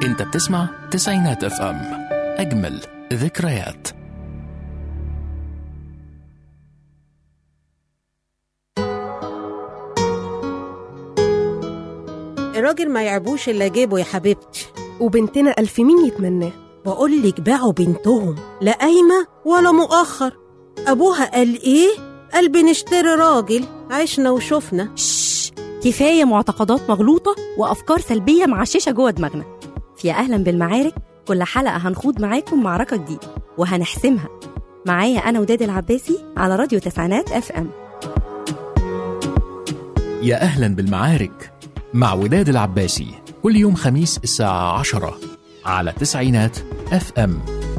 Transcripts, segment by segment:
انت بتسمع تسعينات اف ام اجمل ذكريات الراجل ما يعبوش الا جيبه يا حبيبتي وبنتنا ألف مين يتمناه بقول لك باعوا بنتهم لا قايمه ولا مؤخر ابوها قال ايه قال بنشتري راجل عشنا وشفنا شش كفاية معتقدات مغلوطة وأفكار سلبية معششة جوه دماغنا في أهلا بالمعارك كل حلقة هنخوض معاكم معركة جديدة وهنحسمها معايا أنا وداد العباسي على راديو تسعينات اف ام يا اهلا بالمعارك مع وداد العباسي كل يوم خميس الساعة عشرة على تسعينات اف ام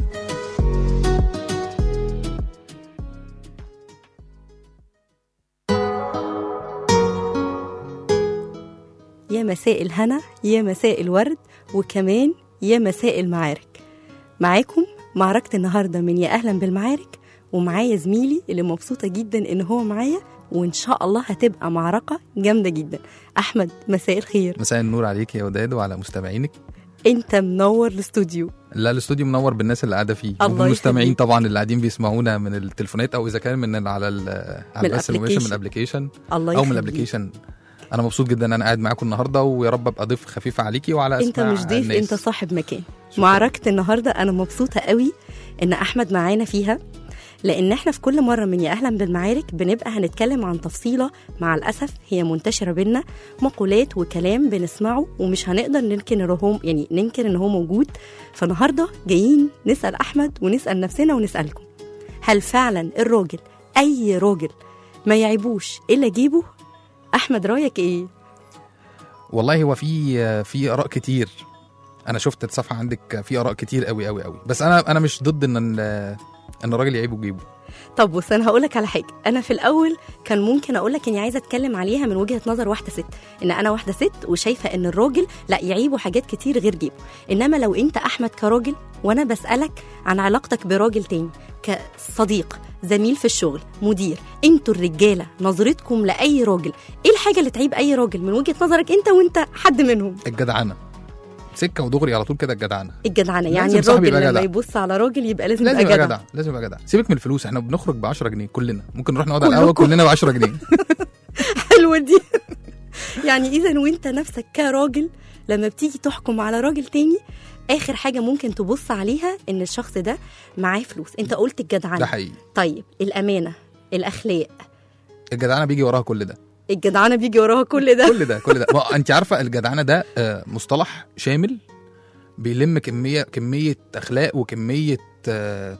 يا مساء الهنا يا مساء الورد وكمان يا مساء المعارك معاكم معركة النهاردة من يا أهلا بالمعارك ومعايا زميلي اللي مبسوطة جدا إن هو معايا وإن شاء الله هتبقى معركة جامدة جدا أحمد مساء الخير مساء النور عليك يا وداد وعلى مستمعينك أنت منور الاستوديو لا الاستوديو منور بالناس اللي قاعده فيه الله والمستمعين يخليك. طبعا اللي قاعدين بيسمعونا من التليفونات او اذا كان من على ال على البث المباشر من الapplication. الابلكيشن الله او من يخليك. الابلكيشن انا مبسوط جدا ان انا قاعد معاكم النهارده ويا رب ابقى ضيف خفيف عليكي وعلى انت اسماع مش ضيف الناس. انت صاحب مكان شكراً. معركة النهاردة أنا مبسوطة قوي إن أحمد معانا فيها لأن إحنا في كل مرة من يا أهلا بالمعارك بنبقى هنتكلم عن تفصيلة مع الأسف هي منتشرة بينا مقولات وكلام بنسمعه ومش هنقدر ننكر إن هو يعني ننكر إن هو موجود فالنهاردة جايين نسأل أحمد ونسأل نفسنا ونسألكم هل فعلا الراجل أي راجل ما يعيبوش إلا جيبه أحمد رأيك إيه؟ والله هو في في اراء كتير انا شفت الصفحه عندك في اراء كتير قوي قوي قوي بس انا انا مش ضد ان ال- ان الراجل يعيبه جيبه طب بص انا هقول لك على حاجه انا في الاول كان ممكن اقول لك اني عايزه اتكلم عليها من وجهه نظر واحده ست ان انا واحده ست وشايفه ان الراجل لا يعيبه حاجات كتير غير جيبه انما لو انت احمد كراجل وانا بسالك عن علاقتك براجل تاني كصديق زميل في الشغل مدير انتوا الرجاله نظرتكم لاي راجل ايه الحاجه اللي تعيب اي راجل من وجهه نظرك انت وانت حد منهم الجدعنه سكه ودغري على طول كده الجدعنه الجدعنه يعني لازم صاحبي الراجل يبقى لما جدع. يبص على راجل يبقى لازم, لازم يبقى يبقى جدع جدع لازم يبقى جدع سيبك من الفلوس احنا بنخرج ب 10 جنيه كلنا ممكن نروح نقعد على كلكم. القهوه كلنا ب 10 جنيه حلوه دي يعني اذا وانت نفسك كراجل لما بتيجي تحكم على راجل تاني اخر حاجه ممكن تبص عليها ان الشخص ده معاه فلوس انت قلت ده الجدعنه حقيقي طيب الامانه الاخلاق الجدعنه بيجي وراها كل ده الجدعنه بيجي وراها كل ده كل ده كل ده ما انت عارفه الجدعنه ده آه، مصطلح شامل بيلم كميه كميه اخلاق وكميه آه،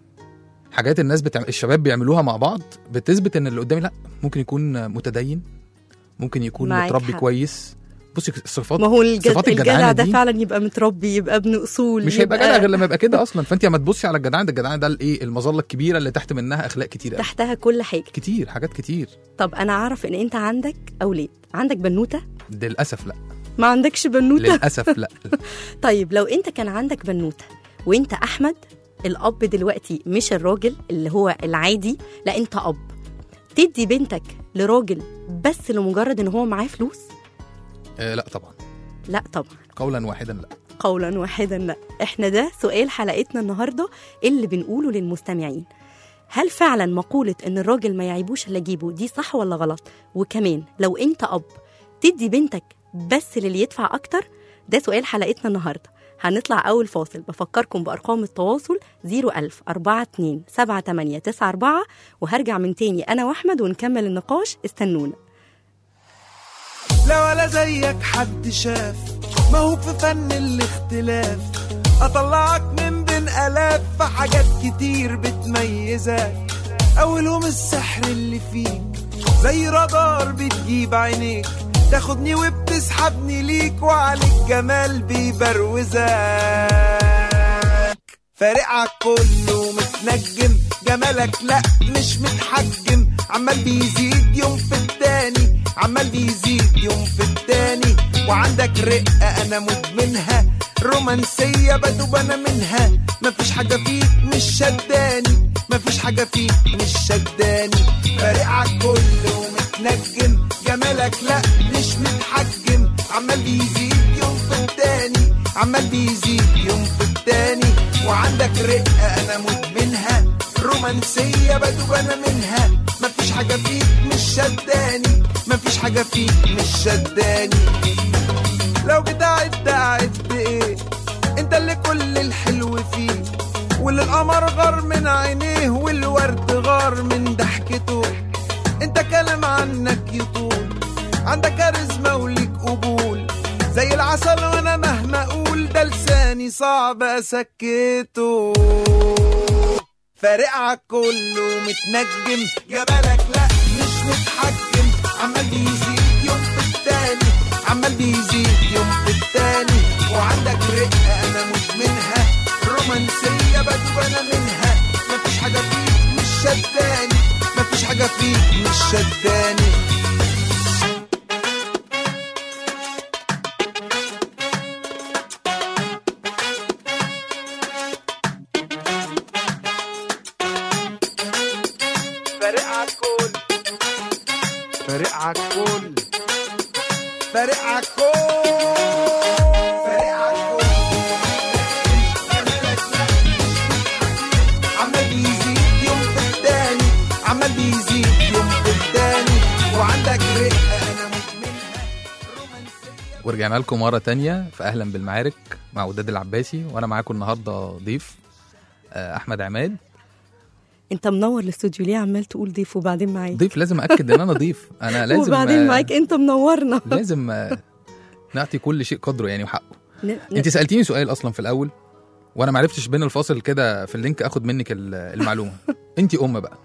حاجات الناس بتعمل الشباب بيعملوها مع بعض بتثبت ان اللي قدامي لا ممكن يكون متدين ممكن يكون معاك متربي حق. كويس بصي صفات ما هو الجد... صفات الجدع الجدعنه ده دي فعلا يبقى متربي يبقى ابن اصول مش هيبقى يبقى جدع غير لما يبقى كده اصلا فانت لما تبصي على الجدعنه ده الجدعنه ده الايه المظله الكبيره اللي تحت منها اخلاق كتير قوي تحتها كل حاجه كتير حاجات كتير طب انا اعرف ان انت عندك اولاد عندك بنوته للاسف لا ما عندكش بنوته للاسف لا طيب لو انت كان عندك بنوته وانت احمد الاب دلوقتي مش الراجل اللي هو العادي لا انت اب تدي بنتك لراجل بس لمجرد ان هو معاه فلوس آه لا طبعا لا طبعا قولا واحدا لا قولا واحدا لا احنا ده سؤال حلقتنا النهارده اللي بنقوله للمستمعين هل فعلا مقولة ان الراجل ما يعيبوش الا جيبه دي صح ولا غلط وكمان لو انت اب تدي بنتك بس للي يدفع اكتر ده سؤال حلقتنا النهارده هنطلع أول فاصل بفكركم بأرقام التواصل 01000 42 7894 وهرجع من تاني أنا وأحمد ونكمل النقاش استنونا لا ولا زيك حد شاف ما هو في فن الاختلاف اطلعك من بين الاف في حاجات كتير بتميزك اولهم السحر اللي فيك زي رادار بتجيب عينيك تاخدني وبتسحبني ليك وعلى الجمال بيبروزك فارقعك كله متنجم جمالك لا مش متحجم عمال بيزيد يوم في التاني عمال بيزيد يوم في التاني وعندك رقة أنا مدمنها رومانسية بدوب أنا منها مفيش حاجة فيك مش شداني مفيش حاجة فيك مش شداني فارقعك كله متنجم جمالك لا مش متحجم عمال بيزيد يوم في التاني عمال بيزيد يوم في التاني وعندك رقة انا مدمنها رومانسية بدوب انا منها مفيش حاجة فيك مش شداني مفيش حاجة فيك مش شداني لو جيت اعد اعد ايه انت اللي كل الحلو فيه واللي القمر غار من عينيه والورد غار من ضحكته انت كلام عنك يطول عندك كاريزما وليك قبول زي العسل وانا مهما اقول ده لساني صعب اسكته فارق عك كله متنجم جبلك لا مش متحكم عمال بيزيد يوم في التاني عمال بيزيد يوم في التاني وعندك رقة انا مدمنها رومانسية بدوب انا منها مفيش حاجة فيك مش شداني مفيش حاجة فيك مش شداني فارق عالكل فارق عالكل فارق عالكل فارق عالكل عمال بيزيد يوم في التاني عمال بيزيد يوم في التاني وعندك رقة انا مدمنها رومانسية ورجعنا لكم مرة تانية في أهلا بالمعارك مع وداد العباسي وأنا معاكم النهاردة ضيف آه، أحمد عماد انت منور الاستوديو ليه عمال تقول ضيف وبعدين معاك ضيف لازم أكد إن أنا ضيف أنا لازم وبعدين آه، معاك انت منورنا لازم آه، نعطي كل شيء قدره يعني وحقه ن- ن- انت سالتيني سؤال اصلا في الاول وانا ما عرفتش بين الفاصل كده في اللينك اخد منك ال- المعلومه انت ام بقى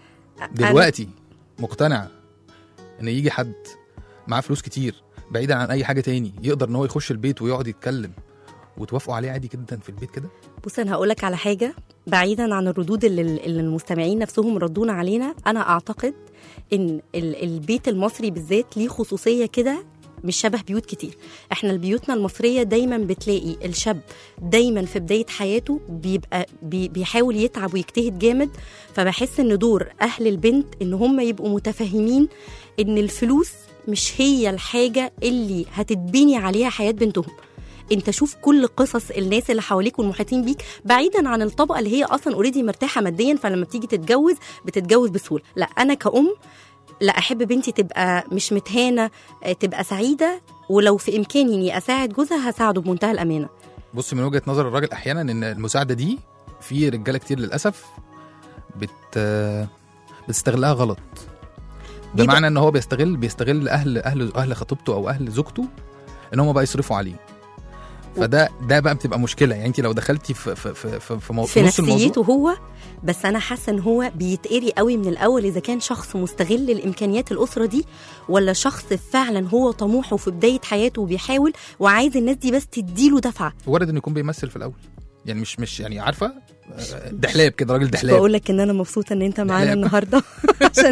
دلوقتي مقتنعه ان يجي حد معاه فلوس كتير بعيدا عن اي حاجه تاني يقدر ان هو يخش البيت ويقعد يتكلم وتوافقوا عليه عادي جدا في البيت كده بص انا هقول لك على حاجه بعيدا عن الردود اللي, اللي المستمعين نفسهم ردونا علينا انا اعتقد ان ال- البيت المصري بالذات ليه خصوصيه كده مش شبه بيوت كتير احنا البيوتنا المصريه دايما بتلاقي الشاب دايما في بدايه حياته بيبقى بي بيحاول يتعب ويجتهد جامد فبحس ان دور اهل البنت ان هم يبقوا متفاهمين ان الفلوس مش هي الحاجه اللي هتتبني عليها حياه بنتهم انت شوف كل قصص الناس اللي حواليك والمحيطين بيك بعيدا عن الطبقه اللي هي اصلا اوريدي مرتاحه ماديا فلما بتيجي تتجوز بتتجوز بسهوله لا انا كأم لا احب بنتي تبقى مش متهانه آه، تبقى سعيده ولو في امكاني اني اساعد جوزها هساعده بمنتهى الامانه بص من وجهه نظر الراجل احيانا ان المساعده دي في رجاله كتير للاسف بت بتستغلها غلط دي بمعنى ان هو بيستغل بيستغل اهل اهل اهل خطيبته او اهل زوجته ان هم بقى يصرفوا عليه فده ده بقى بتبقى مشكله يعني انت لو دخلتي في في في في, في, مو... في نص الموضوع نفسيته هو بس انا حاسه ان هو بيتقري قوي من الاول اذا كان شخص مستغل الامكانيات الاسره دي ولا شخص فعلا هو طموحه في بدايه حياته وبيحاول وعايز الناس دي بس تديله دفعه وارد انه يكون بيمثل في الاول يعني مش مش يعني عارفه آه، دحلاب كده راجل دحلاب بقول لك ان انا مبسوطه ان انت معانا دحلاب. النهارده عشان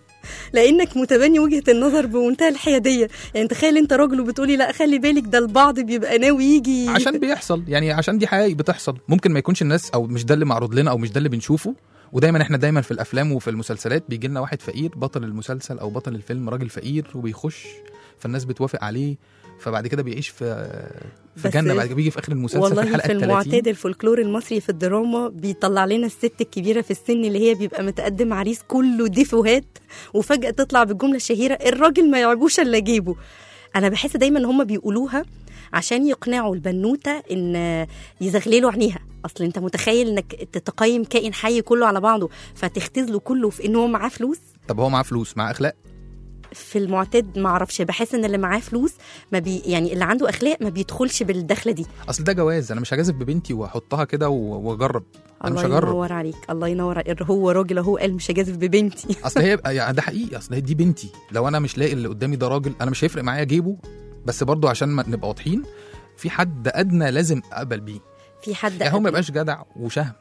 لانك متبني وجهه النظر بمنتهى الحياديه يعني تخيل انت راجل وبتقولي لا خلي بالك ده البعض بيبقى ناوي يجي عشان بيحصل يعني عشان دي حقائق بتحصل ممكن ما يكونش الناس او مش ده اللي معروض لنا او مش ده اللي بنشوفه ودايما احنا دايما في الافلام وفي المسلسلات بيجي لنا واحد فقير بطل المسلسل او بطل الفيلم راجل فقير وبيخش فالناس بتوافق عليه فبعد كده بيعيش في في بس جنه بعد كده بيجي في اخر المسلسل في والله الحلقه في ال 30 المعتاد الفولكلور المصري في الدراما بيطلع لنا الست الكبيره في السن اللي هي بيبقى متقدم عريس كله ديفوهات وفجاه تطلع بالجمله الشهيره الراجل ما يعجبوش الا جيبه انا بحس دايما ان هم بيقولوها عشان يقنعوا البنوته ان يزغللوا عينيها اصل انت متخيل انك تقيم كائن حي كله على بعضه فتختزله كله في ان هو معاه فلوس طب هو معاه فلوس معاه اخلاق في المعتاد ما اعرفش بحس ان اللي معاه فلوس ما بي يعني اللي عنده اخلاق ما بيدخلش بالدخله دي اصل ده جواز انا مش هجازف ببنتي واحطها كده و- واجرب انا مش الله هجرب ينور عليك الله ينور عليك هو راجل اهو قال مش هجازف ببنتي اصل هي يعني ده حقيقي اصل هي دي بنتي لو انا مش لاقي اللي قدامي ده راجل انا مش هيفرق معايا جيبه بس برضو عشان ما نبقى واضحين في حد ادنى لازم اقبل بيه في حد يعني هو ما قبل- يبقاش جدع وشهم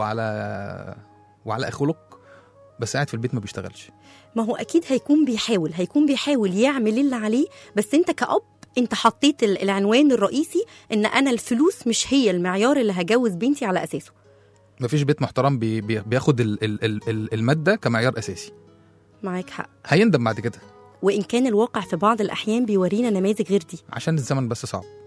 وعلى وعلى خلق بس قاعد في البيت ما بيشتغلش ما هو اكيد هيكون بيحاول هيكون بيحاول يعمل اللي عليه بس انت كأب انت حطيت ال- العنوان الرئيسي ان انا الفلوس مش هي المعيار اللي هجوز بنتي على اساسه ما فيش بيت محترم بي بي بياخد ال ال ال ال الماده كمعيار اساسي معاك حق هيندم بعد كده وان كان الواقع في بعض الاحيان بيورينا نماذج غير دي عشان الزمن بس صعب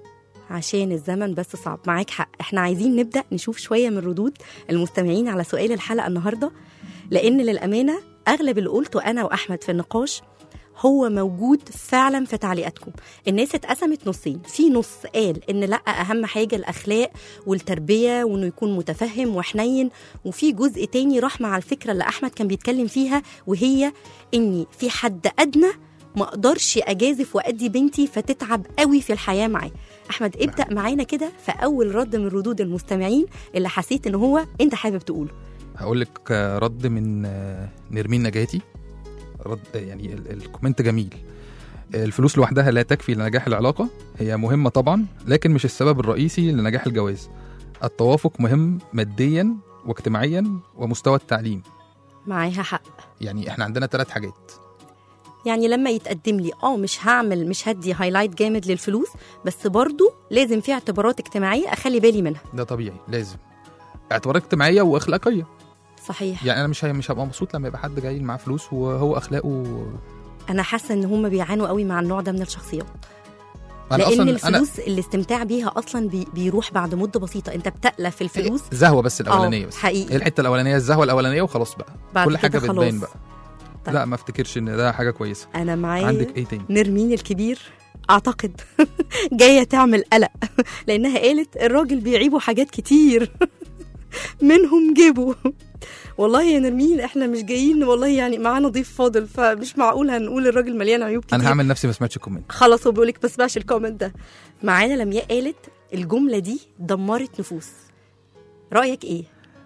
عشان الزمن بس صعب معاك حق احنا عايزين نبدا نشوف شويه من ردود المستمعين على سؤال الحلقه النهارده لان للامانه اغلب اللي قلته انا واحمد في النقاش هو موجود فعلا في تعليقاتكم الناس اتقسمت نصين في نص قال ان لا اهم حاجه الاخلاق والتربيه وانه يكون متفهم وحنين وفي جزء تاني راح مع الفكره اللي احمد كان بيتكلم فيها وهي اني في حد ادنى ما اقدرش اجازف وادي بنتي فتتعب قوي في الحياه معاه احمد ابدا معانا كده في اول رد من ردود المستمعين اللي حسيت ان هو انت حابب تقوله هقول لك آه، رد من آه، نرمين نجاتي رد يعني ال- الكومنت جميل الفلوس لوحدها لا تكفي لنجاح العلاقة هي مهمة طبعا لكن مش السبب الرئيسي لنجاح الجواز التوافق مهم ماديا واجتماعيا ومستوى التعليم معاها حق يعني احنا عندنا ثلاث حاجات يعني لما يتقدم لي اه مش هعمل مش هدي هايلايت جامد للفلوس بس برضو لازم في اعتبارات اجتماعيه اخلي بالي منها ده طبيعي لازم اعتبارات اجتماعية واخلاقية صحيح يعني انا مش ه- مش هبقى مبسوط لما يبقى حد جاي معاه فلوس وهو اخلاقه انا حاسه ان هم بيعانوا قوي مع النوع ده من الشخصيات انا لان اصلا انا الفلوس الاستمتاع بيها اصلا بي بيروح بعد مده بسيطه انت بتألف الفلوس زهوه بس الاولانيه آه، بس حقيقي. هي الحته الاولانيه الزهوه الاولانيه وخلاص بقى بعد كل حاجه كده خلاص. بتبان بقى طيب. لا ما افتكرش ان ده حاجه كويسه انا معايا عندك ايه تاني نرمين الكبير اعتقد جايه تعمل قلق لانها قالت الراجل بيعيبه حاجات كتير منهم جيبه والله يا نرمين احنا مش جايين والله يعني معانا ضيف فاضل فمش معقول هنقول الراجل مليان عيوب كتير انا هعمل نفسي ما سمعتش الكومنت خلاص هو بيقول لك ما اسمعش الكومنت ده معانا لمياء قالت الجمله دي دمرت نفوس رايك ايه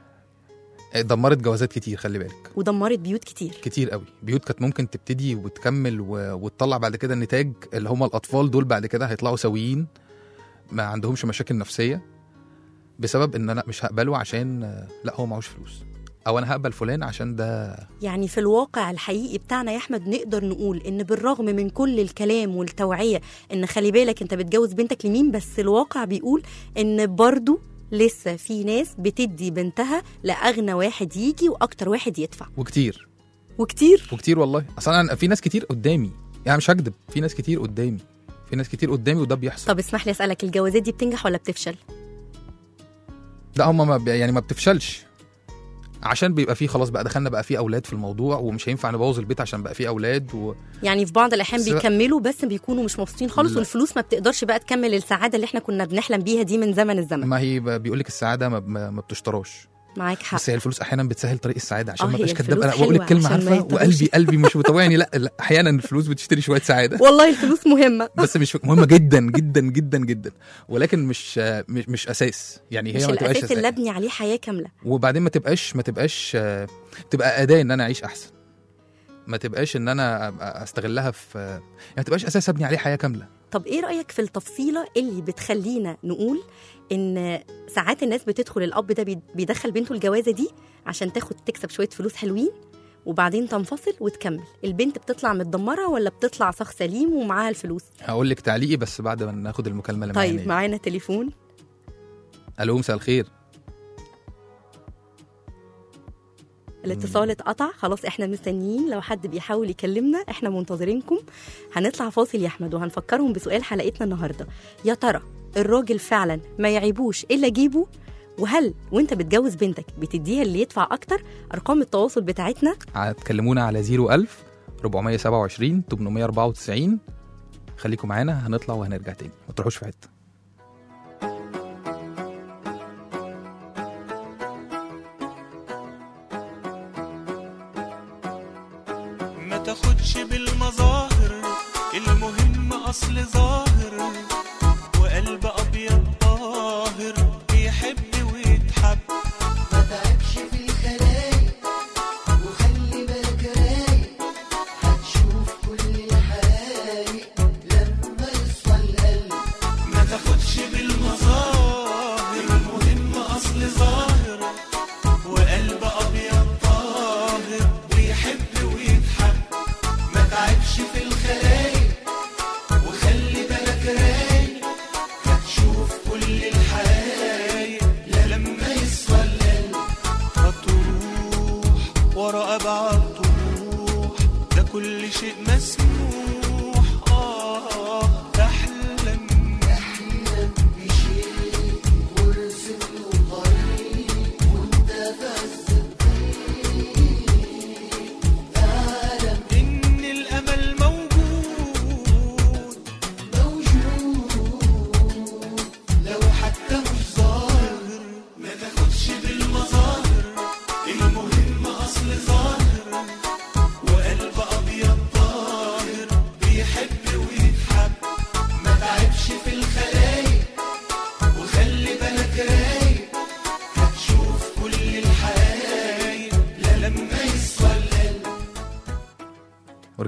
دمرت جوازات كتير خلي بالك ودمرت بيوت كتير كتير قوي بيوت كانت ممكن تبتدي وتكمل و... وتطلع بعد كده النتاج اللي هم الاطفال دول بعد كده هيطلعوا سويين ما عندهمش مشاكل نفسيه بسبب ان انا مش هقبله عشان آه، لا هو معهوش فلوس او انا هقبل فلان عشان ده يعني في الواقع الحقيقي بتاعنا يا احمد نقدر نقول ان بالرغم من كل الكلام والتوعيه ان خلي بالك انت بتجوز بنتك لمين بس الواقع بيقول ان برضو لسه في ناس بتدي بنتها لاغنى واحد يجي واكتر واحد يدفع وكتير وكتير وكتير والله اصلا أنا في ناس كتير قدامي يعني مش هكدب في ناس كتير قدامي في ناس كتير قدامي وده بيحصل طب اسمح لي اسالك الجوازات دي بتنجح ولا بتفشل لا هم ما بي- يعني ما بتفشلش عشان بيبقى فيه خلاص بقى دخلنا بقى فيه اولاد في الموضوع ومش هينفع نبوظ البيت عشان بقى فيه اولاد و... يعني في بعض الاحيان بس- بيكملوا بس بيكونوا مش مبسوطين خالص لا. والفلوس ما بتقدرش بقى تكمل السعاده اللي احنا كنا بنحلم بيها دي من زمن الزمن ما هي بيقول لك السعاده ما, ما, ما بتشتراش معاك حق بس هي الفلوس احيانا بتسهل طريق السعاده عشان آه، ما هي ابقاش كداب الفلوس انا بقول حلوة الكلمه عشان ما عارفه يضطروش. وقلبي قلبي مش مطوعني لا, لا احيانا الفلوس بتشتري شويه سعاده والله الفلوس مهمه بس مش مهمه جدا جدا جدا جدا ولكن مش مش, مش اساس يعني هي مش ما تبقاش الاساس اللي ابني عليه حياه كامله وبعدين ما تبقاش ما تبقاش آه، تبقى اداه ان انا اعيش احسن ما تبقاش ان انا أبقى استغلها في يعني ما تبقاش اساس ابني عليه حياه كامله طب ايه رايك في التفصيله اللي بتخلينا نقول ان ساعات الناس بتدخل الاب ده بي- بيدخل بنته الجوازه دي عشان تاخد تكسب شويه فلوس حلوين وبعدين تنفصل وتكمل البنت بتطلع متدمره ولا بتطلع شخص سليم ومعاها الفلوس هقول لك تعليقي بس بعد ما ناخد المكالمه اللي طيب معانا معانا تليفون الو مساء الخير الاتصال اتقطع خلاص احنا مستنيين لو حد بيحاول يكلمنا احنا منتظرينكم هنطلع فاصل يا احمد وهنفكرهم بسؤال حلقتنا النهارده يا ترى الراجل فعلا ما يعيبوش الا جيبه وهل وانت بتجوز بنتك بتديها اللي يدفع اكتر ارقام التواصل بتاعتنا هتكلمونا على 01000 427 894 خليكم معانا هنطلع وهنرجع تاني ما تروحوش في حته ما تاخدش بالمظاهر المهم اصل ظاهر وقلب ابيض طاهر بيحب ويتحب ما تعبش في الخلايق وخلي بالك رايق هتشوف كل الحرايق لما يصفى القلب ما تاخدش بالمظاهر المهم اصل ظاهر وقلب ابيض طاهر بيحب ويتحب ما تعبش في الخلايق وخلي بالك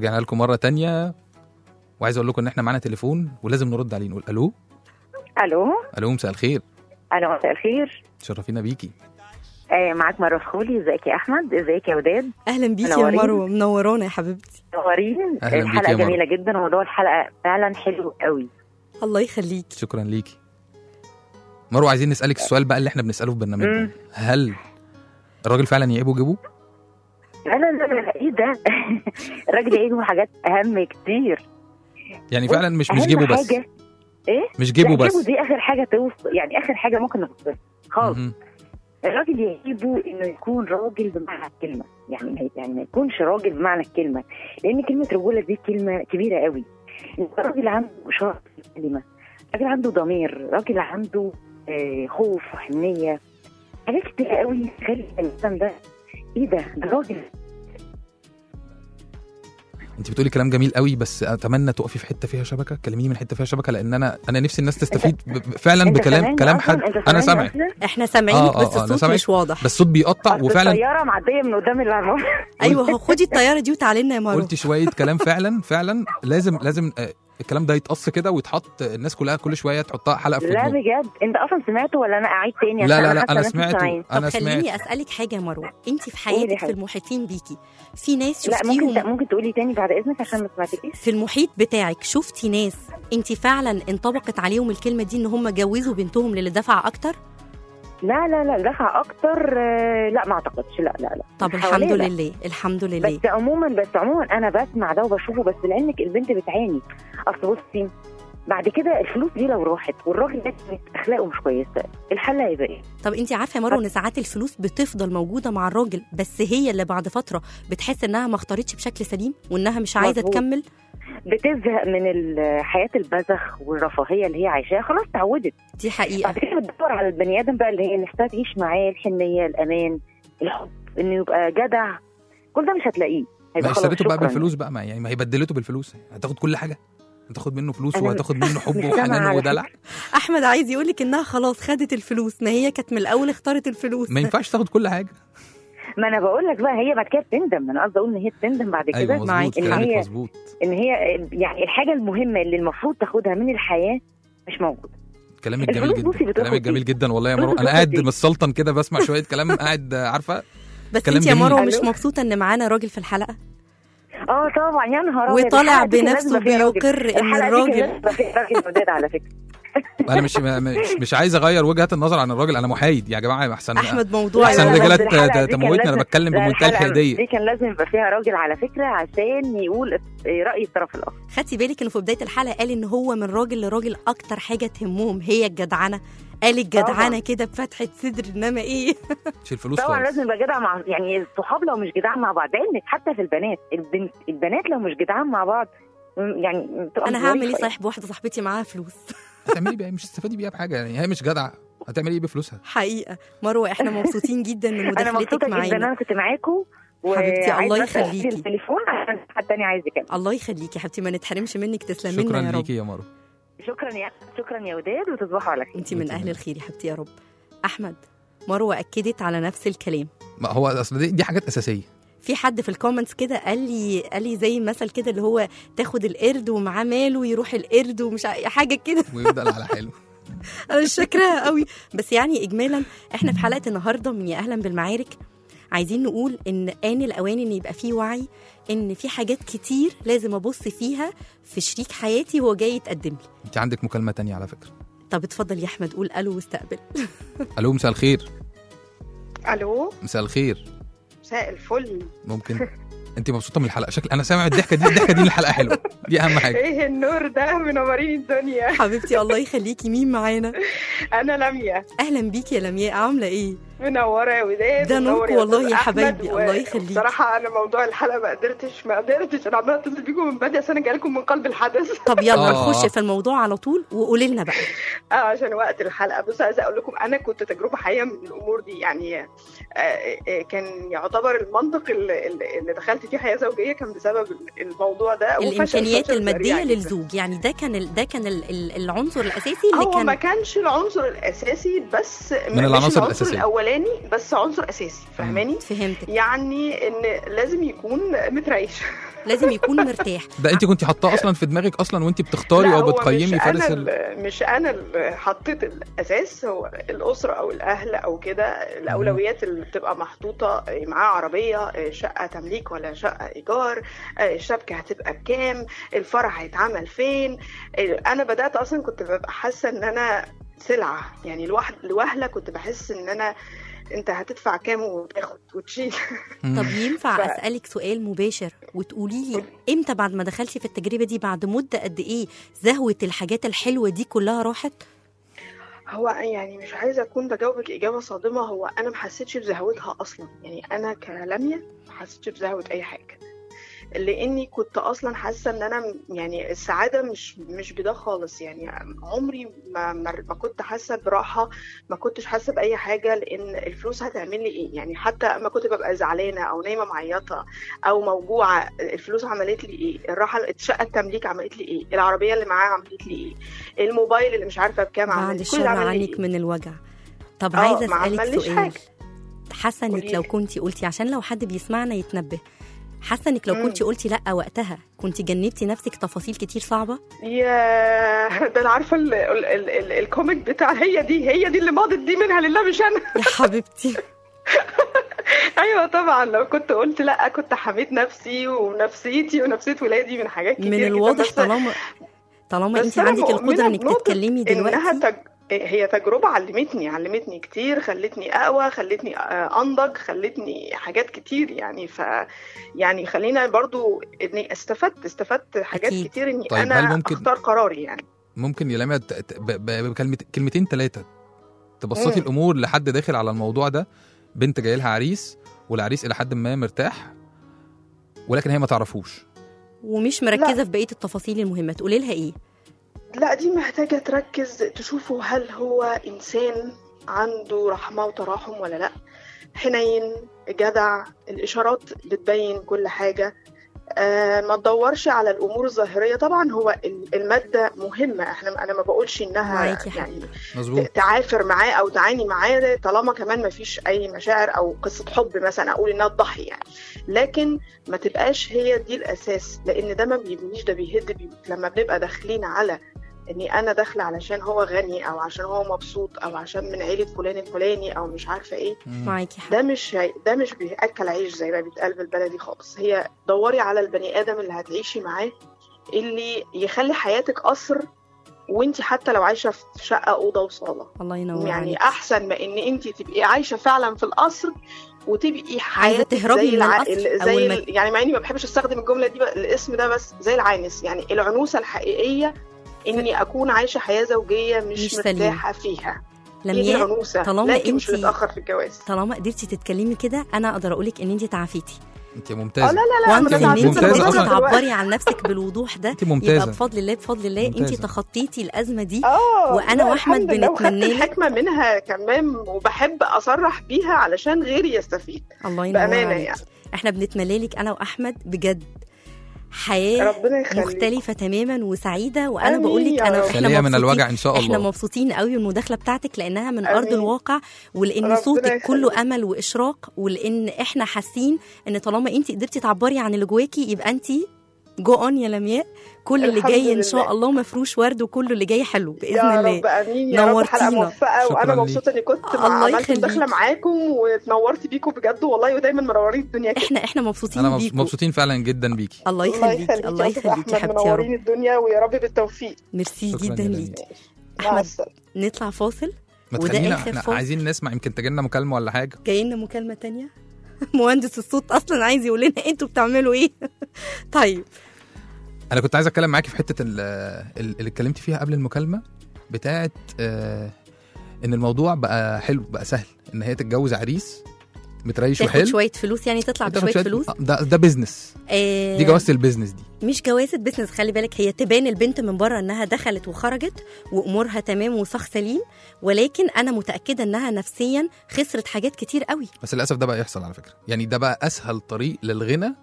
ورجعنا لكم مره تانية وعايز اقول لكم ان احنا معانا تليفون ولازم نرد عليه نقول الو الو الو مساء الخير الو مساء الخير تشرفينا بيكي آه معاك مروه فخولي ازيك يا احمد ازيك يا وداد اهلا بيكي يا منورين. مروه منورانا يا حبيبتي منورين أهلاً بيك الحلقه يا مروة. جميله جدا وموضوع الحلقه فعلا حلو قوي الله يخليكي شكرا ليكي مروه عايزين نسالك السؤال بقى اللي احنا بنساله في برنامجنا مم. هل الراجل فعلا يعيبه جيبه لا لا لا لا ايه ده الراجل يعيبه حاجات اهم كتير يعني فعلا مش مش أهم جيبه بس حاجة ايه مش جيبه لا، بس جيبه دي اخر حاجه توصل يعني اخر حاجه ممكن نوصلها خالص مهم. الراجل يعيبه انه يكون راجل بمعنى الكلمه يعني ما- يعني ما يكونش راجل بمعنى الكلمه لان كلمه رجوله دي كلمه كبيره قوي يبقى راجل عنده شرف في الكلمه راجل عنده ضمير راجل عنده آه، خوف وحنيه حاجات كتير قوي تخلي الانسان ده ايه ده ده راجل انت بتقولي كلام جميل قوي بس اتمنى تقفي في حته فيها شبكه كلميني من حته فيها شبكه لان انا انا نفسي الناس تستفيد ب- ب- فعلا انت بكلام سامعني كلام أصلاً؟ حد انت انا سامعني سامعك أصلاً؟ احنا سامعينك آه، آه، بس آه، أنا الصوت سامعك. مش واضح بس الصوت بيقطع أصل وفعلا الطياره معديه من قدام العمارة ايوه هو خدي الطياره دي وتعالي لنا يا مروه قلتي شويه كلام فعلا فعلا لازم لازم آه، الكلام ده يتقص كده ويتحط الناس كلها كل شويه تحطها حلقه في لا ودنهم. بجد انت اصلا سمعته ولا انا اعيد تاني لا عشان لا لا حاسة انا إن أنتوا سمعته سامعين. طب انا سمعت خليني اسالك حاجه يا مروه انت في قولي حياتك في حاجة. المحيطين بيكي في ناس لا ممكن شفتيهم ممكن تقولي تاني بعد اذنك عشان ما سمعتكيش في المحيط بتاعك شفتي ناس انت فعلا انطبقت عليهم الكلمه دي ان هم جوزوا بنتهم للي دفع اكتر لا لا لا دفع اكتر آه، لا ما اعتقدش لا لا لا طب مش الحمد حواليا لا. لله الحمد لله بس عموما بس عموما انا بسمع ده وبشوفه بس لانك البنت بتعاني اصل بصي بعد كده الفلوس دي لو راحت والراجل ده كانت اخلاقه مش كويسه الحل هيبقى ايه؟ طب انت عارفه يا مروه ان ساعات الفلوس بتفضل موجوده مع الراجل بس هي اللي بعد فتره بتحس انها ما اختارتش بشكل سليم وانها مش عايزه مظبوط. تكمل بتزهق من ال- حياه البذخ والرفاهيه اللي هي عايشاها خلاص اتعودت دي حقيقه بعد كده بتدور على البني ادم بقى اللي هي نفسها تعيش معاه الحنيه الامان الحب انه يبقى جدع كل ده مش هتلاقيه ما هيبقى هي خلاص اشتريته بقى شكراً. بالفلوس بقى ما يعني ما هي بدلته بالفلوس هتاخد كل حاجه هتاخد منه فلوس أنا وهتاخد منه حب مش سامعة وحنان على ودلع احمد عايز يقولك انها خلاص خدت الفلوس ما هي كانت من الاول اختارت الفلوس ما ينفعش تاخد كل حاجه ما انا بقول لك بقى هي بعد كده بتندم انا قصدي اقول ان هي بتندم بعد كده ايوه معاك مظبوط إن كلامك هي- مظبوط ان هي يعني الحاجه المهمه اللي المفروض تاخدها من الحياه مش موجوده كلامك الفلوس جميل بصي جدا بتاخد كلامك جميل إيه؟ جدا والله يا الفلوس مروه انا بتاخد قاعد إيه؟ متسلطن كده بسمع شويه كلام قاعد آه، عارفه بس كلام انت يا جميل. مروه مش ألو؟ مبسوطه ان معانا راجل في الحلقه اه طبعا يا نهار أبيض، وطالع الحلقة دي كان بنفسه لازم يبقى فيها راجل. بيقر ان الحلقة دي كان الراجل لازم يبقى فيها راجل وداد على فكره انا مش مش مش عايز اغير وجهه النظر عن الراجل انا محايد يا جماعه احسن احمد موضوع أحسن لا، لا، الرجالة بس الحلقة دي كان تموتني، أنا لازم- بتكلم لا، بمنتهى الحلقة الحيادية. دي كان لازم يبقى فيها راجل على فكره عشان يقول راي الطرف الاخر خدتي بالك انه في بدايه الحلقه قال ان هو من راجل لراجل اكتر حاجه تهمهم هي الجدعنه قال الجدعنه طبعا. كده بفتحه صدر انما ايه مش الفلوس طبعا خالص لازم يبقى جدع مع يعني الصحاب لو مش جدعان مع بعض لانك حتى في البنات البنت البنات لو مش جدعان مع بعض م- يعني بتبقى انا هعمل ايه ظريفة صحيح بواحده صاحبتي معاها فلوس هتعملي بيها إيه؟ مش هتستفادي بيها بحاجه يعني هي مش جدعه هتعملي ايه بفلوسها حقيقه مروه احنا مبسوطين جدا من انا مداخلتك مبسوطه جدا ان معانا انا كنت معاكم حبيبتي، الله وعايزة بس أقفل يخليكي. التليفون عشان حد تاني عايز يكلم الله يخليكي يا حبيبتي ما نتحرمش منك تسلمي شكرا لنا يا رب ليكي يا مروه شكرا يا شكرا يا وداد وتصبحوا على خير انت من وانت اهل من- الخير يا حبيبتي يا رب احمد مروه اكدت على نفس الكلام ما هو اصل دي, دي حاجات اساسيه في حد في الكومنتس كده قال لي قال لي زي مثل كده اللي هو تاخد القرد ومعاه ماله يروح القرد ومش ع- حاجه كده ويفضل على حاله انا مش فاكراها قوي بس يعني اجمالا احنا في حلقه النهارده من يا اهلا بالمعارك عايزين نقول ان ان الاوان ان يبقى فيه وعي ان في حاجات كتير لازم ابص فيها في شريك حياتي وهو جاي يتقدم لي انت عندك مكالمه تانية على فكره طب اتفضل يا احمد قول الو واستقبل الو مساء الخير الو مساء الخير مساء الفل ممكن انت مبسوطه من الحلقه شكل انا سامع الضحكه دي الضحكه دي من الحلقه حلوه دي اهم حاجه ايه النور ده منورين الدنيا حبيبتي الله يخليكي مين معانا انا لميا اهلا بيكي يا لمياء عامله ايه منوره يا وداد ده منور نوركم والله أستاذ يا أحمد، حبايبي، و- الله يخليكي. بصراحه انا موضوع الحلقه ما قدرتش ما قدرتش انا عماله اتصل بيكم من بدري عشان انا جايه لكم من قلب الحدث طب يلا آه. نخش في الموضوع على طول وقولي لنا بقى اه عشان وقت الحلقه بس عايزه اقول لكم انا كنت تجربه حقيقيه من الامور دي يعني آه، آه، كان يعتبر المنطق اللي, اللي دخلت فيه حياه زوجيه كان بسبب الموضوع ده وفشل الامكانيات فشل الماديه ذريع جداً. للزوج يعني ده كان ال... ده كان ال... ال- العنصر الاساسي اللي هو كان ما كانش العنصر الاساسي بس من العناصر مش العنصر الأساسية. الاولاني بس عنصر اساسي فاهماني فهمتك يعني ان لازم يكون متريش لازم يكون مرتاح ده انت كنت حاطاه اصلا في دماغك اصلا وانت بتختاري لا، او هو بتقيمي مش فارس أنا ال... ال- مش انا اللي حطيت الاساس هو الاسره او الاهل او كده الاولويات اللي بتبقى محطوطه معاه عربيه شقه تمليك ولا شقه ايجار الشبكه هتبقى بكام الفرح هيتعمل فين انا بدات اصلا كنت ببقى حاسه ان انا سلعه يعني لوحد لوهله كنت بحس ان انا انت هتدفع كام وتاخد وتشيل طب ينفع ف- اسالك سؤال مباشر وتقولي لي امتى بعد ما دخلتي في التجربه دي بعد مده قد ايه زهوه الحاجات الحلوه دي كلها راحت هو يعني مش عايزه اكون بجاوبك اجابه صادمه هو انا ما حسيتش بزهوتها اصلا يعني انا كلميا ما حسيتش بزهوه اي حاجه لاني كنت اصلا حاسه ان انا م- يعني السعاده مش مش بده خالص يعني عمري ما ما ما كنت حاسه براحه ما كنتش حاسه باي حاجه لان الفلوس هتعمل لي ايه يعني حتى اما كنت ببقى زعلانه او نايمه معيطه او موجوعه الفلوس عملت لي ايه الراحه الشقه التمليك عملت لي ايه العربيه اللي معاها عملت لي ايه الموبايل اللي مش عارفه بكام بعد عمل كل الشر ده عمل لي عنك إيه؟ من الوجع طب آه، عايزه ما اسالك عمليش سؤال حاجة. حاسه انك قوليلي. لو كنتي قلتي عشان لو حد بيسمعنا يتنبه حاسه انك لو مم. كنتي قلتي لا وقتها كنتي جنبتي نفسك تفاصيل كتير صعبه يا ده انا عارفه ال- ال- ال- ال- الكوميك بتاع هي دي هي دي اللي ماضت دي منها لله مش انا يا حبيبتي ايوه طبعا لو كنت قلت لا كنت حميت نفسي ونفسيتي ونفسيه ولادي من حاجات كتير من جدا، الواضح بس- طالما طالما بس انت أنا عندك مؤمنة القدره انك بنقطة تتكلمي انها دلوقتي تج... هي تجربه علمتني علمتني كتير خلتني اقوى خلتني آه، انضج خلتني حاجات كتير يعني ف يعني خلينا برضو اني استفدت استفدت حاجات أكيد. كتير اني طيب، انا هل ممكن- اختار قراري يعني ممكن يا لميا ت- ت- ب- ب- بكلمة كلمتين ثلاثة تبسطي مم. الأمور لحد داخل على الموضوع ده بنت جاي لها عريس والعريس إلى حد ما مرتاح ولكن هي ما تعرفوش ومش مركزه في بقيه التفاصيل المهمه تقولي لها ايه لا دي محتاجة تركز تشوفوا هل هو إنسان عنده رحمة وتراحم ولا لأ حنين جدع الإشارات بتبين كل حاجة آه ما تدورش على الأمور الظاهرية طبعا هو ال- المادة مهمة احنا أنا ما بقولش إنها معاكي حق. يعني مظبوط تعافر معاه او تعاني معاه ده طالما كمان ما فيش اي مشاعر او قصه حب مثلا اقول انها تضحي يعني لكن ما تبقاش هي دي الاساس لان ده ما بيبنيش ده بيهد بيوت لما بنبقى داخلين على اني انا داخله علشان هو غني او عشان هو مبسوط او عشان من عيله فلان الفلاني او مش عارفه ايه مم. معاكي حق ده مش هي- ده مش بياكل عيش زي ما بيتقال بالبلدي خالص هي دوري على البني ادم اللي هتعيشي معاه اللي يخلي حياتك قصر وانت حتى لو عايشه في شقه اوضه وصاله الله ينور يعني عليك. احسن ما ان انت تبقي عايشه فعلا في القصر وتبقي حياتك تهربي زي من الع... القصر ال- أو زي المك- ال... يعني مع اني ما بحبش استخدم الجمله دي بقى الاسم ده بس زي العانس يعني العنوسه الحقيقيه اني اكون عايشه حياه زوجيه مش, مش سليمة. مرتاحه فيها هي دي لمياء العنوسه طالما لكن مش انتي- متاخر في الجواز طالما قدرتي تتكلمي كده انا اقدر اقولك ان انت تعافيتي أنت اه لا ممتازة لا لا وانت ما ان أنا انت بعتذر ممتازة بقولها قدرتي أصلاً. دلوقتي. تعبري عن نفسك بالوضوح ده أنت يبقى ممتازة بفضل الله بفضل الله انت ممتازة. تخطيتي الازمه دي اه وأنا لا، وأحمد الحمد لله، وخدت بنتمنى لك- الحكمه منها كمان وبحب اصرح بيها علشان غيري يستفيد الله ينور بامانه عليك يعني احنا بنتمنى لك انا واحمد بجد حياه ربنا يخليك مختلفه تماما وسعيده وانا آمين بقول لك يا انا رب. احنا خليها من مبسوطين- الوجع إن شاء احنا الله مبسوطين قوي من المداخله بتاعتك لانها من آمين. ارض الواقع ولان ربنا صوتك كله يخليك. امل واشراق ولان احنا حاسين ان طالما انت قدرتي تعبري عن اللي جواكي يبقى انت جو اون يا لمياء كل اللي الحمد جاي ان شاء لله. الله مفروش ورد وكله اللي جاي حلو باذن يا الله رب امين يا رب حلقه نورتينا. موفقه شكراً وانا ليك. مبسوطه اني كنت الله مع عملت يخليك. مداخله معاكم واتنورت بيكم بجد والله ودايما منورين الدنيا كده احنا احنا مبسوطين أنا مبس- بيكم مبسوطين فعلا جدا بيكي الله يخليك الله يا أستاذ يخليك يا أحمد، حبيبتي يا رب منورين الدنيا ويا رب بالتوفيق ميرسي شكراً جدا يا ليك مع احمد السلامه نطلع فاصل ما وده تخلينا آخر احنا فاصل. عايزين نسمع يمكن تجيلنا مكالمة ولا حاجة جاي لنا مكالمه تانية مهندس الصوت اصلا عايز يقول لنا انتوا بتعملوا ايه طيب انا كنت عايز اتكلم معاكي في حته ال- ال- اللي اتكلمت فيها قبل المكالمه بتاعت آه، ان الموضوع بقى حلو بقى سهل ان هي تتجوز عريس متريش تاخد وحلو شويه فلوس يعني تطلع تاخد بشويه شوية- فلوس آه، ده ده بيزنس آه دي جوازه البيزنس دي مش جوازة بيزنس خلي بالك هي تبان البنت من بره انها دخلت وخرجت وامورها تمام وصخ سليم ولكن انا متاكده انها نفسيا خسرت حاجات كتير قوي بس للاسف ده بقى يحصل على فكره يعني ده بقى اسهل طريق للغنى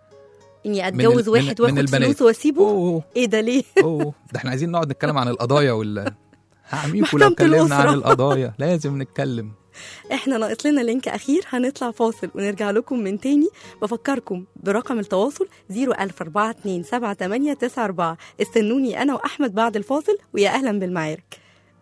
اني من اتجوز ال- واحد من- من واخد البنات. فلوسه واسيبه اوه ايه ده ليه اوه ده احنا عايزين نقعد نتكلم عن القضايا وال هعميكوا لو محكمة اتكلمنا عن الأسرة. القضايا لازم نتكلم احنا ناقص لنا لينك اخير هنطلع فاصل ونرجع لكم من تاني بفكركم برقم التواصل 004278894 استنوني انا واحمد بعد الفاصل ويا اهلا بالمعارك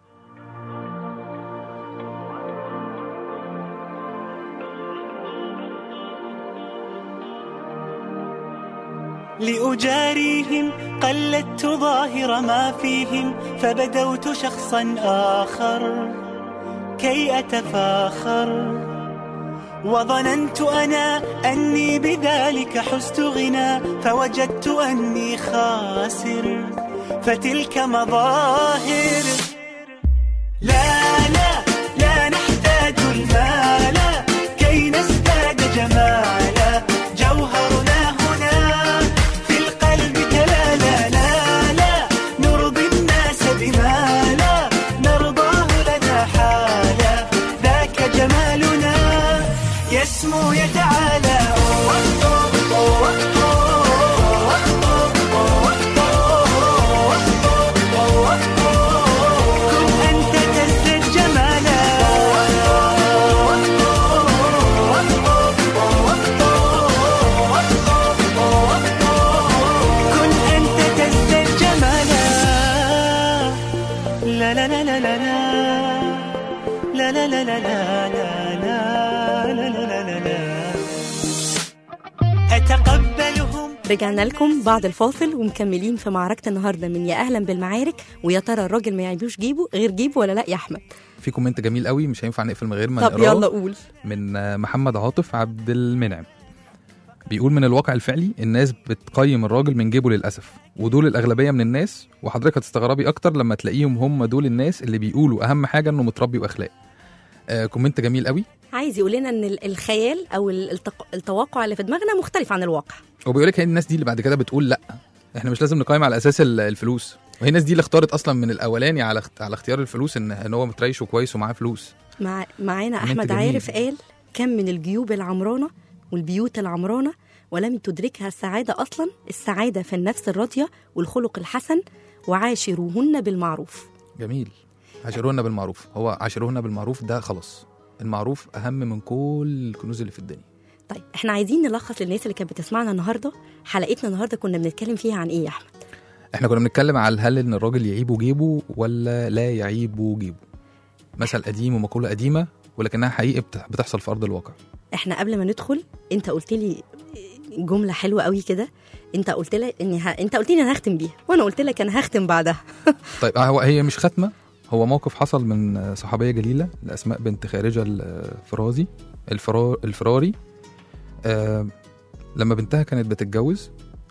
لأجاريهم قلدت ظاهر ما فيهم فبدوت شخصا آخر كي أتفاخر وظننت أنا أني بذلك حزت غنى فوجدت أني خاسر فتلك مظاهر لا لا لا نحتاج المال كي نزداد جمالا جوهرنا هنا في القلب كلا لا لا لا نرضي الناس بما لا نرضاه لنا حالا ذاك جمالنا يسمو يتعالى كن أنت تزدد جمالا كن أنت تزدد جمالا لا لا لا لا لا لا لا لا لا لا لا لا لا لا لا لا لا أتقبلهم رجعنا لكم بعد الفاصل ومكملين في معركة النهاردة من يا أهلا بالمعارك ويا ترى الراجل ما يعيبوش جيبه غير جيبه ولا لا يا أحمد في كومنت جميل قوي مش هينفع نقفل من غير ما طب نقراه يلا قول من آه، محمد عاطف عبد المنعم بيقول من الواقع الفعلي الناس بتقيم الراجل من جيبه للاسف ودول الاغلبيه من الناس وحضرتك هتستغربي اكتر لما تلاقيهم هم دول الناس اللي بيقولوا اهم حاجه انه متربي واخلاق آه كومنت جميل قوي عايز يقول لنا ان ال- الخيال او ال- التق- التوقع اللي في دماغنا مختلف عن الواقع وبيقول لك هي الناس دي اللي بعد كده بتقول لا احنا مش لازم نقيم على اساس ال- الفلوس وهي الناس دي اللي اختارت اصلا من الاولاني على اخت- على اختيار الفلوس ان ان هو متريش وكويس ومعاه فلوس مع معانا كومنت احمد جميل. عارف قال كم من الجيوب العمرانه والبيوت العمرانه ولم تدركها السعاده اصلا السعاده في النفس الراضيه والخلق الحسن وعاشروهن بالمعروف جميل عاشروهن بالمعروف هو عاشروهن بالمعروف ده خلاص المعروف اهم من كل الكنوز اللي في الدنيا طيب احنا عايزين نلخص للناس اللي كانت بتسمعنا النهارده حلقتنا النهارده كنا بنتكلم فيها عن ايه يا احمد احنا كنا بنتكلم على هل ان الراجل يعيبه جيبه ولا لا يعيبه جيبه مثل قديم ومقوله قديمه ولكنها حقيقه بت- بتحصل في ارض الواقع احنا قبل ما ندخل انت قلت لي جمله حلوه قوي كده انت قلت لي اني ه... انت قلت لي انا هختم بيها وانا قلت لك انا هختم بعدها طيب هو هي مش ختمه هو موقف حصل من صحابيه جليله لاسماء بنت خارجه الفرازي الفرار الفراري آه لما بنتها كانت بتتجوز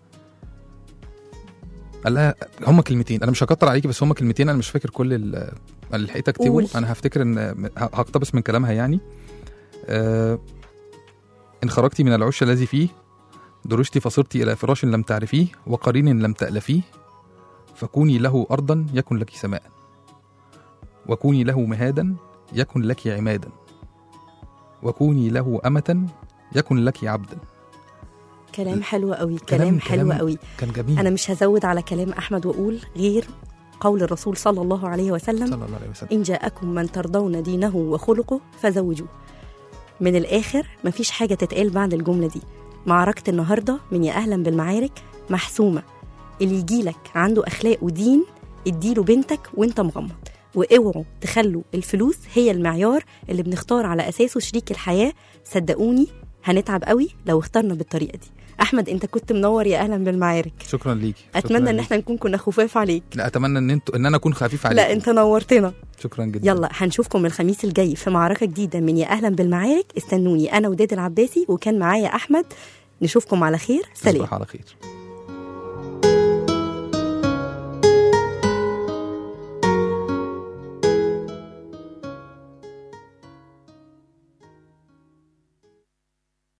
قال لها هما كلمتين انا مش هكتر عليكي بس هما كلمتين انا مش فاكر كل ال- اللي لحقت اكتبه قول. انا هفتكر ان هقتبس من كلامها يعني آه ان خرجت من العش الذي فيه درجت فصرت الى فراش لم تعرفيه وقرين لم تالفيه فكوني له ارضا يكن لك سماء وكوني له مهادا يكن لك عمادا وكوني له امه يكن لك عبدا كلام حلو قوي كلام حلو قوي كان جميل انا مش هزود على كلام احمد واقول غير قول الرسول صلى الله عليه وسلم صلى الله عليه وسلم إن جاءكم من ترضون دينه وخلقه فزوجوه من الآخر مفيش حاجة تتقال بعد الجملة دي معركة النهاردة من يا أهلا بالمعارك محسومة اللي يجيلك عنده أخلاق ودين اديله بنتك وانت مغمض واوعوا تخلوا الفلوس هي المعيار اللي بنختار على أساسه شريك الحياة صدقوني هنتعب قوي لو اخترنا بالطريقة دي أحمد أنت كنت منور يا أهلا بالمعارك شكرا ليكي شكراً أتمنى إن ليكي. احنا نكون كنا خفاف عليك لا اتمنى ان انتوا ان انا اكون خفيف عليكم لا أنت نورتنا شكرا جدا يلا هنشوفكم الخميس الجاي في معركة جديدة من يا أهلا بالمعارك استنوني أنا وداد العباسي وكان معايا أحمد نشوفكم على خير سلام تصبحوا على خير